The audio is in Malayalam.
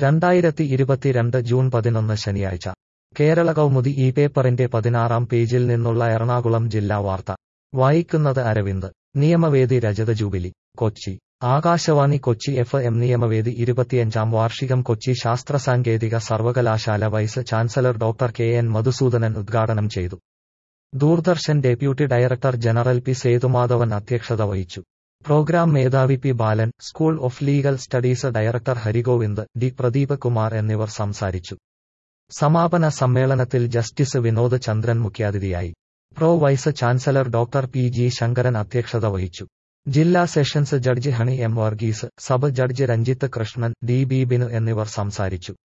രണ്ടായിരത്തി ഇരുപത്തിരണ്ട് ജൂൺ പതിനൊന്ന് ശനിയാഴ്ച കേരള കൗമുദി ഈ പേപ്പറിന്റെ പതിനാറാം പേജിൽ നിന്നുള്ള എറണാകുളം ജില്ലാ വാർത്ത വായിക്കുന്നത് അരവിന്ദ് നിയമവേദി രജത jubilee Kochi Akashvani Kochi F M നിയമവേദി ഇരുപത്തിയഞ്ചാം വാർഷികം കൊച്ചി ശാസ്ത്ര സാങ്കേതിക സർവകലാശാല vice chancellor doctor K N Madhusoodanan ഉദ്ഘാടനം ചെയ്തു Doordarshan deputy director general P Sethumadhavan അധ്യക്ഷത വഹിച്ചു പ്രോഗ്രാം മേധാവി P Balan school of legal studies director Harigovind D Pradeep Kumar എന്നിവർ സംസാരിച്ചു സമാപന സമ്മേളനത്തിൽ ജസ്റ്റിസ് വിനോദ് ചന്ദ്രൻ മുഖ്യാതിഥിയായി pro vice chancellor doctor P G Sankaran അധ്യക്ഷത വഹിച്ചു ജില്ലാ sessions judge Honey M Varghese sub judge Ranjith Krishnan D B Binu എന്നിവർ സംസാരിച്ചു